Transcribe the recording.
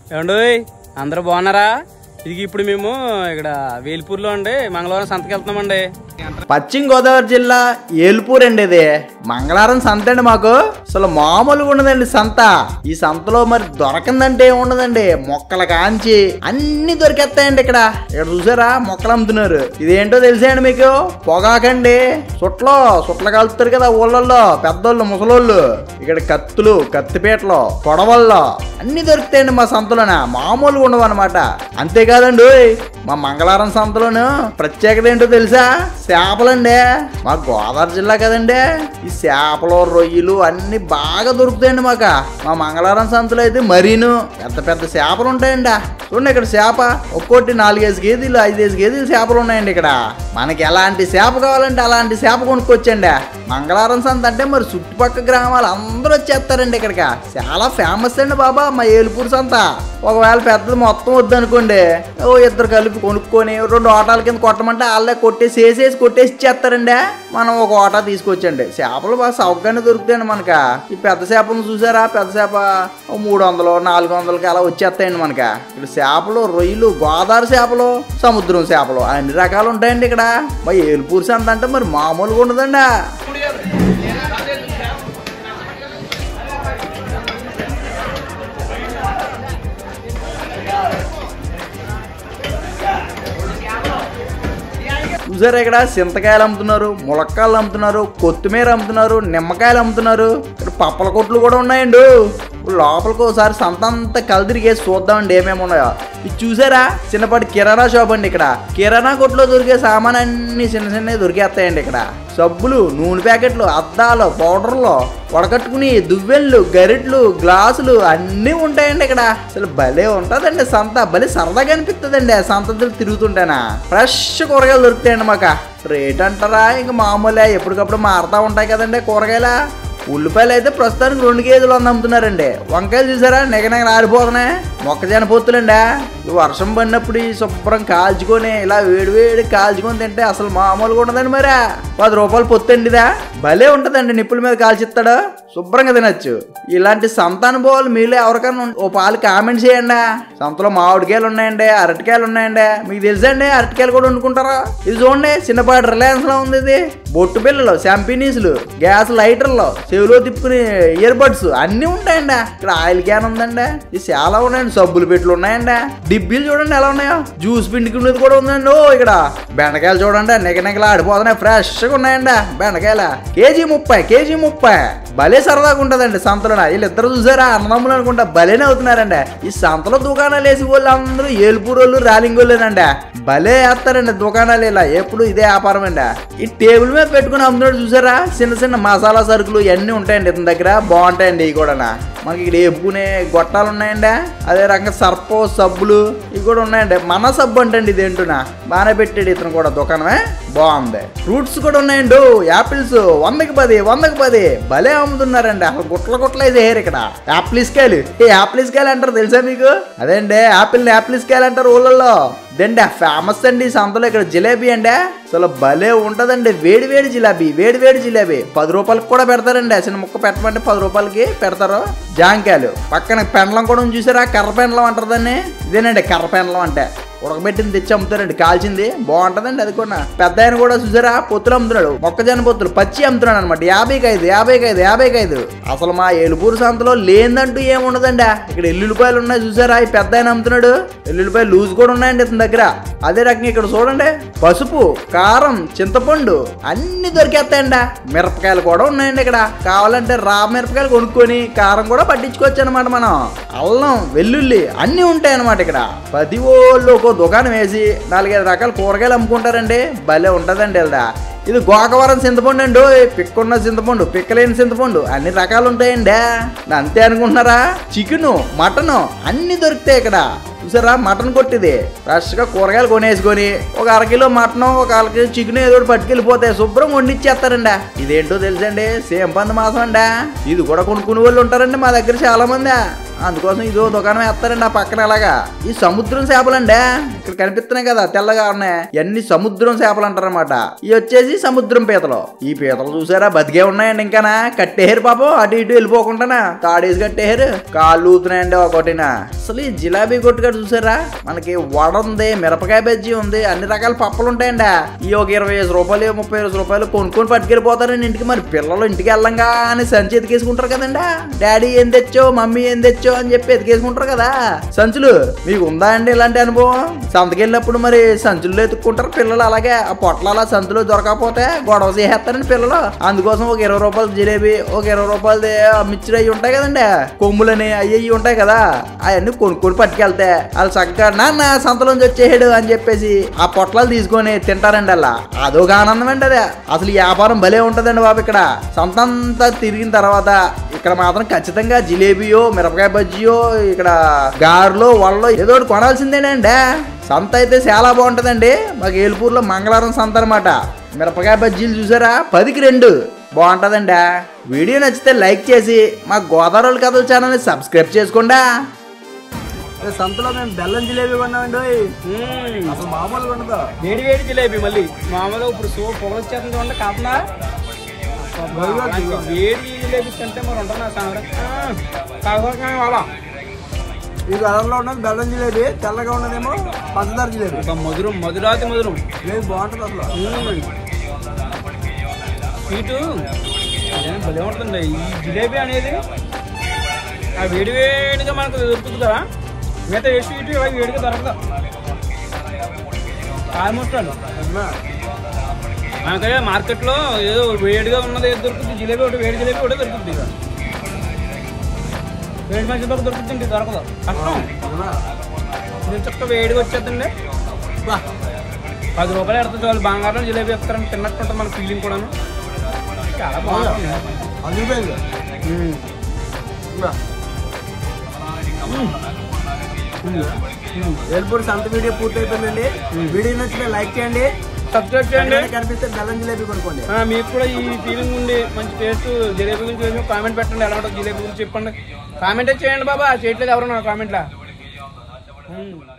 ఏమండి అందరూ బాగున్నారా ఇది ఇప్పుడు మేము ఇక్కడ వేల్పూర్లో అండి మంగళవారం సంతకి వెళ్తున్నామండి పశ్చిమ గోదావరి జిల్లా ఏలుపూర్ అండి ఇది మంగళవారం సంత అండి మాకు అసలు మామూలుగా ఉండదండి సంత ఈ సంతలో మరి దొరకందంటే ఏముండదండి మొక్కల కాంచి అన్ని దొరికేస్తాయండి ఇక్కడ ఇక్కడ చూసారా మొక్కలు అమ్ముతున్నారు ఇదేంటో తెలుసా అండి మీకు పొగాకండి సుట్లో సుట్ల కలుపుతారు కదా ఊళ్ళల్లో పెద్దోళ్ళు ముసలోళ్ళు ఇక్కడ కత్తులు కత్తిపీటలు కొడవల్లో అన్ని దొరుకుతాయండి మా సంతలోన మామూలుగా ఉండవు అనమాట అంతేకాదండి ఓయ్, మా మంగళవారం సంతలోను ప్రత్యేకత ఏంటో తెలుసా చేపలండి మా గోదావరి జిల్లా కదండి ఈ చేపలు రొయ్యలు అన్ని బాగా దొరుకుతాయండి మాకు మా మంగళవారం సంతలో అయితే మరీను పెద్ద పెద్ద చేపలు ఉంటాయండి చూడండి ఇక్కడ చేప ఒక్కోటి నాలుగేసి కేజీలు ఐదేసి కేజీలు చేపలు ఉన్నాయండి ఇక్కడ మనకి ఎలాంటి చేప కావాలంటే అలాంటి చేప కొనుక్కొచ్చండి మంగళవారం సంత అంటే మరి చుట్టుపక్కల గ్రామాలు అందరూ వచ్చేస్తారండి ఇక్కడికి చాలా ఫేమస్ అండి బాబా మా ఏలుపూరు సంత ఒకవేళ పెద్దది మొత్తం వద్దనుకోండి ఓ ఇద్దరు కలిపి కొనుక్కొని రెండు ఓటాల కింద కొట్టమంటే వాళ్ళే కొట్టేసి వేసేసి కొట్టేసి ఇచ్చేస్తారండి మనం ఒక ఓటా తీసుకొచ్చండి చేపలు బాగా సౌకర్యంగా దొరుకుతాయండి మనక ఈ పెద్ద చేపలను చూసారా పెద్ద చేప ఓ మూడు వందలు నాలుగు వందలకి అలా వచ్చేస్తాయండి మనక ఇక్కడ చేపలు రొయ్యలు గోదావరి చేపలు సముద్రం చేపలు అన్ని రకాలు ఉంటాయండి ఇక్కడ మరి ఏలుపూరు సంత అంటే మరి మామూలుగా ఉండదండి చూసారా ఇక్కడ చింతకాయలు అమ్ముతున్నారు ములక్కాయలు అమ్ముతున్నారు కొత్తిమీర అమ్ముతున్నారు నిమ్మకాయలు అమ్ముతున్నారు ఇక్కడ పప్పల కొట్లు కూడా ఉన్నాయండి ఇప్పుడు లోపలికి ఒకసారి సంత అంతా కలిదిరిగేసి చూద్దామండి ఏమేమి ఉన్నాయో ఇది చూసారా చిన్నపాటి కిరాణా షాప్ అండి ఇక్కడ కిరాణా కొట్లో దొరికే సామాన్ అన్ని చిన్న చిన్నవి దొరికేస్తాయండి ఇక్కడ సబ్బులు నూనె ప్యాకెట్లు అద్దాలు పౌడర్లు వడకట్టుకుని దువ్వెళ్ళు గరిట్లు గ్లాసులు అన్నీ ఉంటాయండి ఇక్కడ అసలు భలే ఉంటుందండి సంత భలే సరదాగా అనిపిస్తుందండి ఆ సంత తిరుగుతుంటేనా ఫ్రెష్ కూరగాయలు దొరుకుతాయండి మాకు రేట్ అంటారా ఇంక మామూలే ఎప్పటికప్పుడు మారుతా ఉంటాయి కదండి కూరగాయల ఉల్లిపాయలు అయితే ప్రస్తుతానికి రెండు కేజీలు వంద అమ్ముతున్నారండి వంకాయలు చూసారా నెగనెగ ఆరిపోతున్నాయి మొక్కజొన్న పొత్తులండి ఈ వర్షం పడినప్పుడు ఈ శుభ్రం కాల్చుకొని ఇలా వేడి వేడి కాల్చుకొని తింటే అసలు మామూలుగా ఉండదండి మరి పది రూపాయలు పొత్తు అండి ఇదా భలే ఉంటుందండి నిప్పుల మీద కాల్చిస్తాడు శుభ్రంగా తినచ్చు ఇలాంటి సంత అనుభవాలు మీలో ఎవరికైనా ఉం- ఓ పాలు కామెంట్ చేయండి సంతలో మామిడికాయలు ఉన్నాయండి అరటికాయలు ఉన్నాయండి మీకు తెలుసా అండి అరటికాయలు కూడా వండుకుంటారా ఇది చూడండి చిన్నపాటి రిలయన్స్ లో ఉంది ఇది బొట్టు పిల్లలు షాంపినీసులు గ్యాస్ లైటర్లు చెవిలో తిప్పుకుని ఇయర్ బడ్స్ అన్నీ ఉంటాయండి ఇక్కడ ఆయిల్ క్యాన్ ఉందండి ఇది చాలా ఉన్నాయండి సబ్బులు పెట్లు ఉన్నాయండి డిబ్బీలు చూడండి ఎలా ఉన్నాయో జ్యూస్ పిండుకునేది కూడా ఉందండి ఓ ఇక్కడ బెండకాయలు చూడండి నిగనిగలా ఆడిపోతున్నాయి ఫ్రెష్గా ఉన్నాయండి బెండకాయలు కేజీ ముప్పై కేజీ ముప్పై భలే సరదాగా ఉంటుందండి సంతలో వీళ్ళిద్దరు చూసారా అన్నదమ్ములు అనుకుంటా భలేనే అవుతున్నారండి ఈ సంతలో దుకాణాలు వేసి వాళ్ళు అందరూ ఏలుపూరు వాళ్ళు రాలింగ్ వాళ్ళేనండి భలే వేస్తారండి దుకాణాలు ఇలా ఎప్పుడు ఇదే వ్యాపారం అండి ఈ టేబుల్ మీద పెట్టుకుని అమ్ముతున్నాడు చూసారా చిన్న చిన్న మసాలా సరుకులు ఇవన్నీ ఉంటాయండి ఇతని దగ్గర బాగుంటాయండి ఇవి కూడా మనకి ఇక్కడ వేపుకునే గొట్టాలు ఉన్నాయండి అదే రకంగా సర్పో సబ్బులు ఇవి కూడా ఉన్నాయండి మన సబ్బు అంటండి ఇది ఏంటున్నా బాగానే పెట్టాడు ఇతను కూడా దుకాణమే బాగుంది ఫ్రూట్స్ కూడా ఉన్నాయండి యాపిల్స్ వందకి పది వందకి పది భలే అమ్ముతున్నారండి అసలు గుట్ల గుట్ల వేసేయారు ఇక్కడ యాపిల్స్ కాయలు ఏ యాపిల్స్ కాయలు అంటారు తెలుసా మీకు అదేండి యాపిల్ యాపిల్స్ కాయలు అంటారు ఊళ్ళల్లో దండి ఫేమస్ అండి ఈ సంతలో ఇక్కడ జిలేబీ అండి అసలు భలే ఉంటదండి వేడి వేడి జిలేబీ వేడి వేడి జిలేబీ పది రూపాయలకి కూడా పెడతారండి చిన్న ముక్క పెట్టమంటే పది రూపాయలకి పెడతారు జాంకాయలు పక్కన పెండలం కూడా ఉంది చూసారా కర్ర పెండలం అంటారు దాన్ని ఇదేనండి కర్ర పెండలం అంటే ఉడకబెట్టింది తెచ్చి అమ్ముతారండి కాల్చింది బాగుంటదండి అది కూడా పెద్ద ఆయన కూడా చూసారా పొత్తులు అమ్ముతున్నాడు మొక్కజొన్న పొత్తులు పచ్చి అమ్ముతున్నాడు అనమాట యాభైకి ఐదు యాభైకి ఐదు యాభైకి ఐదు అసలు మా ఏలుపూరు సంతలో లేదంటూ ఏముండదండి ఇక్కడ ఎల్లుల్లిపాయలు ఉన్నాయి చూసారా ఈ పెద్ద ఆయన అమ్ముతున్నాడు ఎల్లుల్లిపాయలు లూజ్ కూడా ఉన్నాయండి ఇతని దగ్గర అదే రకంగా ఇక్కడ చూడండి పసుపు కారం చింతపండు అన్ని దొరికేస్తాయండి మిరపకాయలు కూడా ఉన్నాయండి ఇక్కడ కావాలంటే రా మిరపకాయలు కొనుక్కొని కారం కూడా పట్టించుకోవచ్చు అనమాట మనం అల్లం వెల్లుల్లి అన్నీ ఉంటాయి అనమాట ఇక్కడ పది ఓళ్ళు ఒక దుకాణం వేసి నాలుగైదు రకాల కూరగాయలు అమ్ముకుంటారండి భలే ఉంటుందండి ఇలా ఇది గోకవరం చింతపండు అండి ఓయ్. పిక్కున్న చింతపండు పిక్కలేని చింతపండు అన్ని రకాలు ఉంటాయండి అంతే అనుకుంటున్నారా చికెను మటను అన్ని దొరుకుతాయి ఇక్కడ చూసారా మటన్ కొట్టిది ఫ్రెష్గా కూరగాయలు కొనేసుకొని ఒక అరకిలో మటన్ ఒక అరకిలో చికెన్ ఏదో ఒకటి పట్టుకెళ్ళిపోతే శుభ్రం వండిచ్చేస్తారండి ఇదేంటో తెలుసండి సేమ్ పంది మాసం అండి ఇది కూడా కొనుక్కునే వాళ్ళు ఉంటారండి మా దగ్గర చాలా మంది అందుకోసం ఇదో దుకాణం వేస్తారండి ఆ పక్కన అలాగా ఈ సముద్రం చేపలండి ఇక్కడ కనిపిస్తున్నాయి కదా తెల్లగా ఉన్నాయి ఇవన్నీ సముద్రం చేపలు అంటారన్నమాట ఇవి వచ్చేసి సముద్రం పీతలు ఈ పీతలు చూసారా బతికే ఉన్నాయండి ఇంకానా కట్టేహారు పాపం అటు ఇటు వెళ్ళిపోకుండానా తాడేసి కట్టేహారు కాళ్ళు ఊతున్నాయండి ఒకటినా అసలు ఈ జిలాబీ కొట్టుగా చూసారా మనకి వడ ఉంది మిరపకాయ బజ్జీ ఉంది అన్ని రకాల పప్పులు ఉంటాయండి ఈ ఒక ఇరవై ఐదు రూపాయలు ముప్పై ఐదు రూపాయలు కొనుక్కొని పట్టుకెళ్ళిపోతారండి ఇంటికి మరి పిల్లలు ఇంటికి వెళ్ళంగా అని సంచి ఎతికేసుకుంటారు కదండి డాడీ ఏం తెచ్చో మమ్మీ ఏం తెచ్చో అని చెప్పి ఎతికేసుకుంటారు కదా సంచులు మీకు ఉందా అండి ఇలాంటి అనుభవం సంతకెళ్ళినప్పుడు మరి సంచుల్లో ఎత్తుక్కుంటారు పిల్లలు అలాగే ఆ పొట్ల అలా సంచులో దొరకకపోతే గొడవ చేసేస్తారండి పిల్లలు అందుకోసం ఒక ఇరవై రూపాయలు జిలేబీ ఒక ఇరవై రూపాయలది మిక్చర్ అవి ఉంటాయి కదండి కొమ్ములని అవి ఇవి ఉంటాయి కదా అవన్నీ కొనుక్కొని పట్టుకెళ్తే వాళ్ళు చక్కగా నాన్న సంతలోంచి వచ్చేసాడు అని చెప్పేసి ఆ పొట్లాలు తీసుకొని తింటారండి అలా అదొక ఆనందం అండి అదే అసలు ఈ వ్యాపారం భలే ఉంటుందండి బాబు ఇక్కడ సంత అంతా తిరిగిన తర్వాత ఇక్కడ మాత్రం ఖచ్చితంగా జిలేబీయో మిరపకాయ బజ్జీయో ఇక్కడ గారెలో వడలో ఏదో ఒకటి కొనాల్సిందేనండి సంత అయితే చాలా బాగుంటుందండి మాకు ఏలుపూర్లో మంగళవారం సంత అనమాట మిరపకాయ బజ్జీలు చూసారా పదికి రెండు బాగుంటుందండి వీడియో నచ్చితే లైక్ చేసి మా గోదావరి కథల ఛానల్ని సబ్స్క్రైబ్ చేసుకోండా ఏ సంతలో మేము బెల్లం జిలేబీ కొన్నామండి ఓయ్. మ్మ్. అసలు మామూలుగా ఉండదు వేడి వేడి జిలేబీ మళ్ళీ మామూలుగా ఇప్పుడు సో పొగ వచ్చేస్తుంది చూడండి కాకుండా వేడి జిలేబీ తింటే మరి ఉంటుంది నా సంగతి కాకపోతే వాళ్ళ ఈ కలర్లో ఉన్నది బెల్లం జిలేబీ తెల్లగా ఉన్నదేమో పంచదార జిలేబీ ఒక మధురం మధురాతి మధురం లేదు బాగుంటుంది అసలు స్వీటు అదేం భలే ఉంటుందండి ఈ జిలేబీ అనేది ఆ వేడి వేడిగా మనకు దొరుకుతుంది కదా మిగతా ఏ స్వీట్ ఇలా వేడిగా దొరకదు ఆల్మోస్ట్ ఆల్ మనకైతే మార్కెట్లో ఏదో వేడిగా ఉన్నది ఏది దొరుకుతుంది జిలేబీ ఒకటి వేడి జిలేబీ ఒకటి దొరుకుతుంది ఇక వేడి మంచి దొరికి దొరుకుతుంది దొరకదు కష్టం నేను చక్క వేడిగా వచ్చేద్దండి బా పది రూపాయలు ఎడుతుంది వాళ్ళు బంగారం జిలేబీ ఇస్తారని తిన్నట్టు ఉంటుంది మన ఫీలింగ్ కూడాను చాలా బాగుంటుంది అదిరిపోయింది ఏల్పూడి సంత వీడియో పూర్తి అయిపోయిందండి వీడియో నచ్చితే లైక్ చేయండి సబ్స్క్రైబ్ చేయండి ఎక్కడైనా కనిపిస్తే బెల్లం జిలేబీ కొనుక్కోండి ఆ, మీకు కూడా ఈ ఫీలింగ్ ఉండి మంచి టేస్ట్ జిలేబీ గురించి ఏమో కామెంట్ పెట్టండి ఎలా ఉంటుంది జిలేబీ గురించి చెప్పండి కామెంటే చేయండి బాబా చేయట్లేదు ఎవరు నా కామెంట్లా